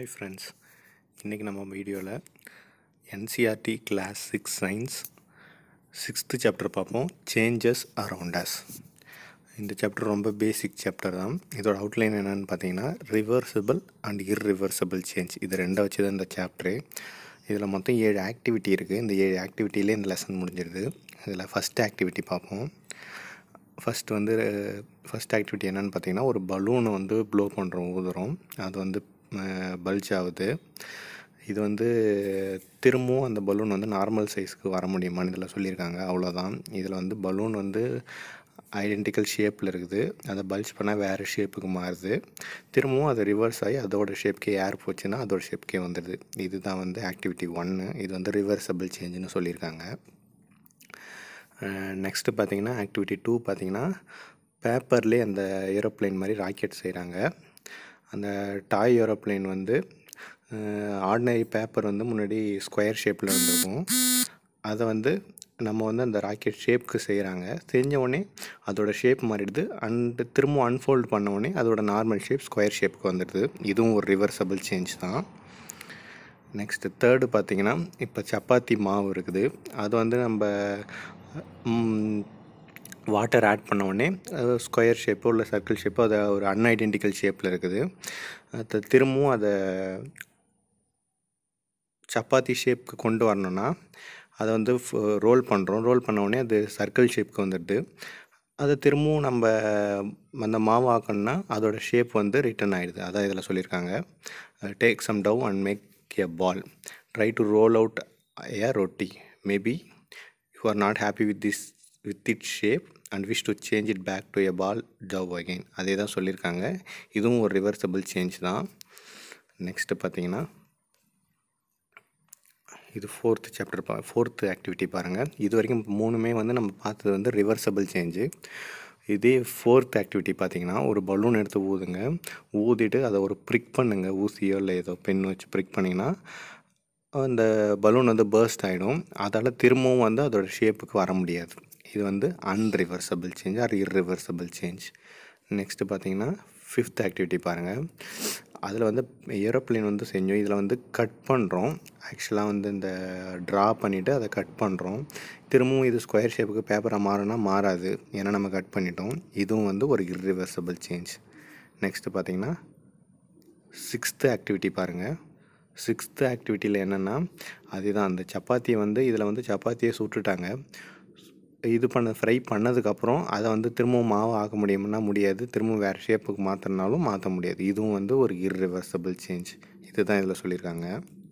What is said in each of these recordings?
hi friends இன்றைக்கி நம்ம வீடியோவில் NCERT class six science sixth chapter பார்ப்போம் சேஞ்சஸ் அரவுண்ட் அஸ் இந்த சாப்டர் ரொம்ப பேசிக் சாப்டர் தான் இதோட அவுட்லைன் என்னென்னு பார்த்தீங்கன்னா ரிவர்சிபிள் அண்ட் இர்ரிவர்சிபிள் சேஞ்ச் இது ரெண்டை வச்சு தான் இந்த சாப்டரு இதில் மொத்தம் ஏழு ஆக்டிவிட்டி இருக்குது இந்த ஏழு ஆக்டிவிட்டியிலே இந்த லெசன் முடிஞ்சிருது இதில் ஃபஸ்ட் ஆக்டிவிட்டி பார்ப்போம் ஃபஸ்ட் வந்து ஃபஸ்ட் ஆக்டிவிட்டி என்னென்னு பார்த்தீங்கன்னா ஒரு பலூனை வந்து ப்ளோ பண்ணுறோம் ஊதுறோம் அது வந்து பல்ஜ் ஆகுது இது வந்து திரும்பவும் அந்த பலூன் வந்து நார்மல் சைஸ்க்கு வர முடியுமான்னு இதில் சொல்லியிருக்காங்க அவ்வளோதான் இதில் வந்து பலூன் வந்து ஐடென்டிக்கல் ஷேப்பில் இருக்குது அதை பல்ஜ் பண்ணால் வேறு ஷேப்புக்கு மாறுது திரும்பவும் அது ரிவர்ஸ் ஆகி அதோட ஷேப்க்கே ஏர் போச்சுன்னா அதோட ஷேப்க்கே வந்துடுது இதுதான் வந்து ஆக்டிவிட்டி ஒன்று இது வந்து ரிவர்சபிள் சேஞ்சுன்னு சொல்லியிருக்காங்க நெக்ஸ்ட்டு பார்த்தீங்கன்னா ஆக்டிவிட்டி டூ பார்த்தீங்கன்னா பேப்பர்லேயே அந்த ஏரோப்ளேன் மாதிரி ராக்கெட் செய்கிறாங்க அந்த டாய் ஏரோப்ளேன் வந்து ஆர்டினரி பேப்பர் வந்து முன்னாடி ஸ்கொயர் ஷேப்பில் இருந்திருக்கும் அதை வந்து நம்ம வந்து அந்த ராக்கெட் ஷேப்புக்கு செய்கிறாங்க செஞ்ச உடனே அதோட ஷேப் மாறிடுது அண்டு திரும்ப அன்ஃபோல்ட் பண்ண உடனே அதோட நார்மல் ஷேப் ஸ்கொயர் ஷேப்புக்கு வந்துடுது இதுவும் ஒரு ரிவர்சபிள் சேஞ்ச் தான் நெக்ஸ்ட்டு தேர்டு பார்த்திங்கன்னா இப்போ சப்பாத்தி மாவு இருக்குது அது வந்து நம்ம வாட்டர் ஆட் பண்ண உடனே ஸ்கொயர் ஷேப்போ இல்லை சர்க்கிள் ஷேப்போ அதை ஒரு அன்ஐடென்டிக்கல் ஷேப்பில் இருக்குது அதை திரும்பவும் அதை சப்பாத்தி ஷேப்புக்கு கொண்டு வரணும்னா அதை வந்து ரோல் பண்ணுறோம் ரோல் பண்ண உடனே அது சர்க்கிள் ஷேப்புக்கு வந்துடுது அதை திரும்பவும் நம்ம அந்த மாவு ஆக்கணும்னா அதோட ஷேப் வந்து ரிட்டன் ஆகிடுது அதான் இதில் சொல்லியிருக்காங்க take some dough and make a ball try to roll out a roti maybe you are not happy with this with it shape and wish to change it back to a ball ஜவ் again அதே தான் சொல்லியிருக்காங்க இதுவும் ஒரு reversible change தான் next பார்த்தீங்கன்னா இது fourth chapter பா ஃபோர்த்து ஆக்டிவிட்டி பாருங்கள் இது வரைக்கும் மூணுமே வந்து நம்ம பார்த்தது வந்து ரிவர்சபிள் சேஞ்சு இதே ஃபோர்த் ஆக்டிவிட்டி பார்த்தீங்கன்னா ஒரு பலூன் எடுத்து ஊதுங்க ஊதிட்டு அதை ஒரு ப்ரிக் பண்ணுங்க ஊசியோ இல்லை ஏதோ பென் வச்சு ப்ரிக் பண்ணிங்கன்னா அந்த பலூன் வந்து பேர்ஸ்ட் ஆகிடும் அதால் திரும்பவும் வந்து அதோட ஷேப்புக்கு வர முடியாது இது வந்து unreversible change or irreversible change next பார்த்தீங்கன்னா ஃபிஃப்த் ஆக்டிவிட்டி பாருங்கள் அதில் வந்து ஏரோப்ளேன் வந்து செஞ்சோம் இதில் வந்து கட் பண்ணுறோம் ஆக்சுவலாக வந்து இந்த ட்ரா பண்ணிவிட்டு அதை கட் பண்ணுறோம் திரும்பவும் இது ஸ்கொயர் ஷேப்புக்கு பேப்பரை மாறினா மாறாது ஏன்னா நம்ம கட் பண்ணிட்டோம் இதுவும் வந்து ஒரு இர்ரிவர்சபிள் சேஞ்ச் நெக்ஸ்ட்டு பார்த்தீங்கன்னா சிக்ஸ்த்து ஆக்டிவிட்டி பாருங்கள் சிக்ஸ்த்து ஆக்டிவிட்டியில் என்னென்னா அதுதான் அந்த சப்பாத்தியை வந்து இதில் வந்து சப்பாத்தியை சுட்டுட்டாங்க இது பண்ண ஃப்ரை பண்ணதுக்கப்புறம் அதை வந்து திரும்பவும் மாவு ஆக்க முடியும்னா முடியாது திரும்பவும் வேறு ஷேப்புக்கு மாற்றினாலும் மாற்ற முடியாது இதுவும் வந்து ஒரு இர்ரிவர்சபிள் சேஞ்ச் இதுதான் இதில் சொல்லியிருக்காங்க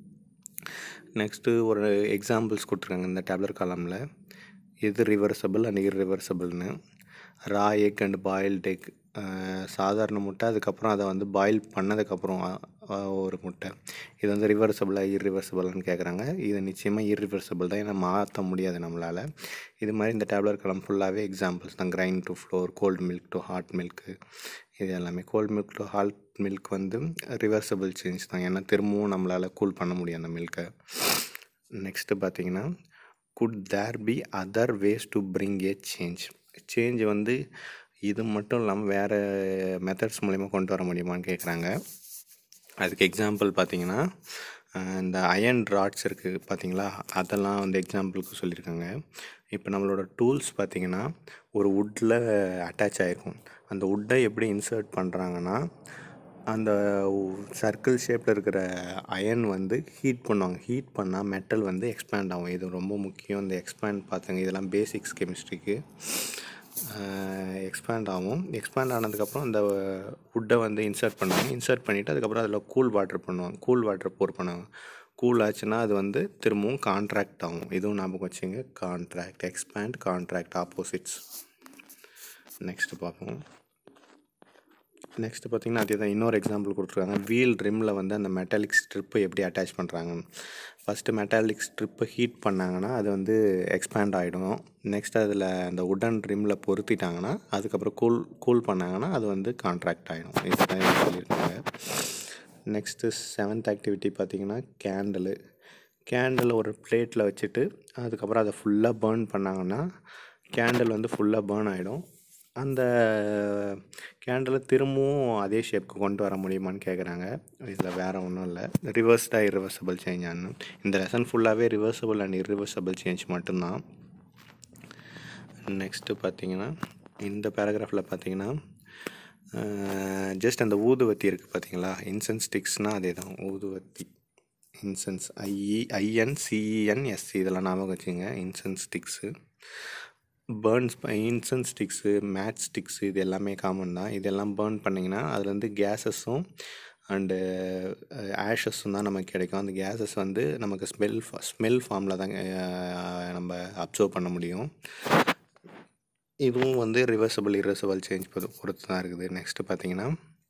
நெக்ஸ்ட்டு ஒரு எக்ஸாம்பிள்ஸ் கொடுத்துருக்காங்க இந்த டேப்லெட் காலமில் எது ரிவர்சபிள் அண்ட் இர்ரிவர்சபிள்னு raw egg and boiled egg சாதாரண முட்டை அதுக்கப்புறம் அதை வந்து பாயில் பண்ணதுக்கப்புறம் ஒரு முட்டை இது வந்து ரிவர்சபிளாக இர்ரிவர்சபிளான்னு கேட்குறாங்க இது நிச்சயமாக இர்ரிவர்சபிள் தான் ஏன்னா மாற்ற முடியாது நம்மளால் இது மாதிரி இந்த டேப்லெட் கலம் ஃபுல்லாகவே எக்ஸாம்பிள்ஸ் தான் grind to flour cold milk to hot milk இது எல்லாமே cold milk to hot milk வந்து ரிவர்சபிள் சேஞ்ச் தான் ஏன்னா திரும்பவும் நம்மளால் கூல் பண்ண முடியும் அந்த மில்கை நெக்ஸ்ட்டு பார்த்தீங்கன்னா could there be other ways to bring a change change வந்து இது மட்டும் இல்லாமல் வேறு மெத்தட்ஸ் மூலிமா கொண்டு வர முடியுமான்னு கேட்குறாங்க அதுக்கு எக்ஸாம்பிள் பார்த்தீங்கன்னா இந்த அயன் ராட்ஸ் இருக்குது பார்த்தீங்களா அதெல்லாம் வந்து எக்ஸாம்பிளுக்கு சொல்லியிருக்காங்க இப்போ நம்மளோட டூல்ஸ் பார்த்திங்கன்னா ஒரு வுட்டில் அட்டாச் ஆகிருக்கும் அந்த வுட்டை எப்படி இன்சர்ட் பண்ணுறாங்கன்னா அந்த சர்க்கிள் ஷேப்பில் இருக்கிற அயன் வந்து ஹீட் பண்ணுவாங்க ஹீட் பண்ணால் மெட்டல் வந்து எக்ஸ்பேண்ட் ஆகும் இது ரொம்ப முக்கியம் இந்த எக்ஸ்பேண்ட் பார்த்துங்க இதெல்லாம் பேசிக்ஸ் கெமிஸ்ட்ரிக்கு எக்ஸ்பேண்ட் ஆகும் எக்ஸ்பேண்ட் ஆனதுக்கப்புறம் அந்த வுட்டை வந்து இன்சர்ட் பண்ணுவாங்க இன்சர்ட் பண்ணிவிட்டு அதுக்கப்புறம் அதில் கூல் வாட்டர் பண்ணுவாங்க கூல் வாட்டர் போர் பண்ணுவாங்க கூல் ஆச்சுன்னா அது வந்து திரும்பவும் கான்ட்ராக்ட் ஆகும் இதுவும் ஞாபகம் வச்சுங்க contract expand contract opposites next பார்ப்போம் நெக்ஸ்ட்டு பார்த்திங்கன்னா அதே தான் இன்னொரு எக்ஸாம்பிள் கொடுத்துருக்காங்க வீல் ரிம்மில் வந்து அந்த மெட்டாலிக் ஸ்ட்ரிப்பை எப்படி அட்டாச் பண்ணுறாங்க ஃபஸ்ட்டு மெட்டாலிக் ஸ்ட்ரிப்பை ஹீட் பண்ணாங்கன்னா அது வந்து எக்ஸ்பேண்ட் ஆகிடும் நெக்ஸ்ட் அதில் அந்த உடன் ரிம்மில் பொருத்திட்டாங்கன்னா அதுக்கப்புறம் கூல் கூல் பண்ணாங்கன்னா அது வந்து கான்ட்ராக்ட் ஆகிடும் இதுதான் சொல்லியிருக்காங்க நெக்ஸ்ட்டு செவன்த் ஆக்டிவிட்டி பார்த்திங்கன்னா கேண்டிலு கேண்டில் ஒரு பிளேட்டில் வச்சுட்டு அதுக்கப்புறம் அதை ஃபுல்லாக பேர்ன் பண்ணாங்கன்னா கேண்டில் வந்து ஃபுல்லாக பேர்ன் ஆகிடும் அந்த கேண்டிலை திரும்பவும் அதே ஷேப்க்கு கொண்டு வர முடியுமான்னு கேட்குறாங்க இதில் வேறு ஒன்றும் இல்லை ரிவர்ஸ்டாக இரிவர்சபிள் சேஞ்ச் ஆனு இந்த லெசன் ஃபுல்லாகவே ரிவர்சபிள் அண்ட் இரிவர்சபிள் சேஞ்ச் மட்டும்தான் நெக்ஸ்ட்டு பார்த்தீங்கன்னா இந்த பேராகிராஃபில் பார்த்தீங்கன்னா ஜஸ்ட் அந்த ஊதுவத்தி இருக்குது பார்த்தீங்களா இன்சென்ஸ் ஸ்டிக்ஸ்னால் அதே தான் ஊதுவத்தி incense I E I N C E N S C இதெல்லாம் ஞாபகம் வச்சுங்க incense sticks burns incense sticks match sticks இது எல்லாமே காமன் தான் இதெல்லாம் பேர்ன் பண்ணிங்கன்னா அதுலேருந்து கேஸஸும் அண்டு ஆஷஸும் தான் நமக்கு கிடைக்கும் அந்த கேஸஸ் வந்து நமக்கு ஸ்மெல் ஸ்மெல் ஃபார்மில் தான் அஹ், நம்ம அப்சர்வ் பண்ண முடியும் இதுவும் வந்து ரிவர்சபிள் இரிவர்சபிள் சேஞ்ச் பொறுத்து தான் இருக்குது நெக்ஸ்ட்டு பார்த்தீங்கன்னா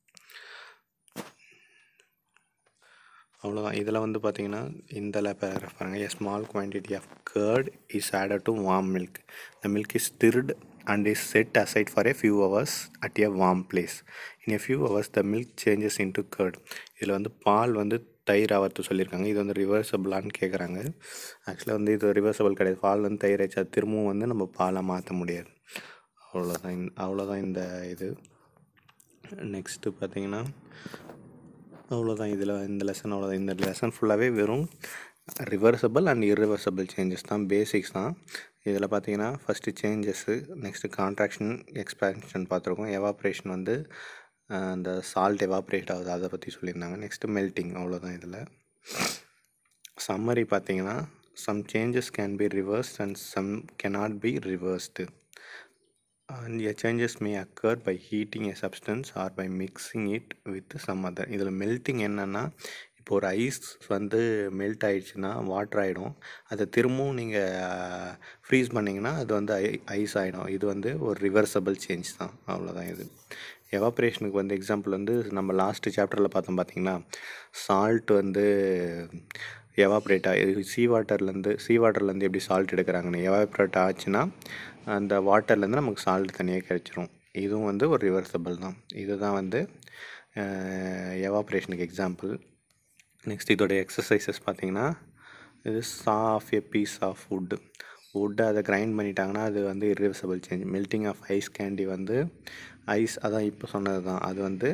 அவ்வளோதான் இதில் வந்து பார்த்தீங்கன்னா இந்த பேராகிராஃப் பாருங்கள் a small quantity of curd is added to warm milk the milk is stirred and is set aside for a few hours at a warm place in a few hours the milk changes into curd இதில் வந்து பால் வந்து தயிர் ஆகிறது சொல்லியிருக்காங்க இது வந்து ரிவர்சபிளான்னு கேட்குறாங்க ஆக்சுவலாக வந்து இது ரிவர்சபிள் கிடையாது பால் வந்து தயிர் ஆச்சா திரும்பவும் வந்து நம்ம பாலை மாற்ற முடியாது அவ்வளோதான் இந்த அவ்வளோதான் இந்த இது நெக்ஸ்ட்டு பார்த்தீங்கன்னா அவ்வளோதான் இதில் இந்த லெசன் அவ்வளோதான் இந்த லெசன் ஃபுல்லாகவே வெறும் ரிவர்சபிள் அண்ட் இரிவர்சபிள் சேஞ்சஸ் தான் பேசிக்ஸ் தான் இதில் பார்த்தீங்கன்னா first changes next contraction expansion பார்த்துருக்கோம் எவாப்ரேஷன் வந்து அஹ், அந்த சால்ட் எவாப்ரேட் ஆகுது அதை பற்றி சொல்லியிருந்தாங்க நெக்ஸ்ட்டு மெல்ட்டிங் அவ்வளோதான் இதில் சம்மரி பார்த்தீங்கன்னா some changes can be reversed and some cannot be reversed and a changes may occur by heating a substance or by mixing it with some other இதில் melting என்னென்னா இப்போ ஒரு ஐஸ் வந்து melt ஆயிடுச்சுன்னா water ஆகிடும் அதை திரும்பவும் நீங்கள் ஃப்ரீஸ் பண்ணிங்கன்னா அது வந்து ஐ ஐஸ் ஆகிடும் இது வந்து ஒரு ரிவர்சபிள் சேஞ்ச் தான் அவ்வளோதான் இது எவாப்ரேஷனுக்கு வந்து எக்ஸாம்பிள் வந்து நம்ம லாஸ்ட் சாப்டரில் பார்த்தோம் பார்த்தீங்கன்னா சால்ட் வந்து எவாப்ரேட் ஆகி சீ வாட்டர்லேருந்து சீ வாட்டர்லேருந்து எப்படி சால்ட் எடுக்கிறாங்கன்னு எவாப்ரேட் ஆச்சுன்னா அந்த வாட்டர்லேருந்து நமக்கு சால்ட் தனியாக கிடைச்சிரும் இதுவும் வந்து ஒரு ரிவர்சபிள் தான் இதுதான் வந்து எவாப்ரேஷனுக்கு எக்ஸாம்பிள் நெக்ஸ்ட் இதோட எக்ஸசைசஸ் பார்த்தீங்கன்னா இது saw of a piece of wood வுட்டை அதை கிரைண்ட் பண்ணிட்டாங்கன்னா அது வந்து irreversible change melting of ice candy வந்து ஐஸ் அதான் இப்போ சொன்னது தான் அது வந்து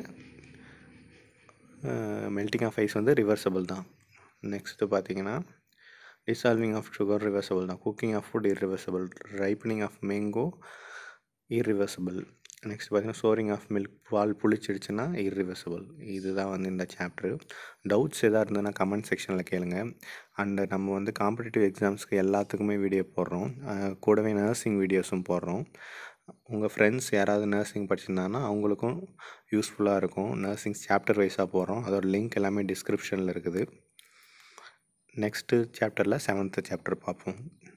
மெல்ட்டிங் ஆஃப் ஐஸ் வந்து ரிவர்சபிள் தான் நெக்ஸ்ட்டு பார்த்தீங்கன்னா டிசால்விங் ஆஃப் சுகர் ரிவர்சபிள் தான் cooking of food irreversible ripening of mango irreversible next பார்த்தீங்கன்னா சோரிங் ஆஃப் மில்க் பால் புளிச்சிடுச்சுன்னா இரிவர்சபிள் இதுதான் வந்து இந்த சாப்டர் டவுட்ஸ் எதாக இருந்ததுன்னா கமெண்ட் செக்ஷனில் கேளுங்க அண்ட் நம்ம வந்து காம்படிட்டிவ் எக்ஸாம்ஸ்க்கு எல்லாத்துக்குமே வீடியோ போடுறோம் அஹ் கூடவே நர்சிங் வீடியோஸும் போடுறோம் உங்கள் ஃப்ரெண்ட்ஸ் யாராவது நர்சிங் படிச்சிருந்தாங்கன்னா அவங்களுக்கும் யூஸ்ஃபுல்லாக இருக்கும் நர்சிங் சாப்டர் வைஸாக போடுறோம் அதோட லிங்க் எல்லாமே டிஸ்கிரிப்ஷனில் இருக்குது நெக்ஸ்ட்டு சாப்டரில் செவன்த்து சாப்டர் பார்ப்போம்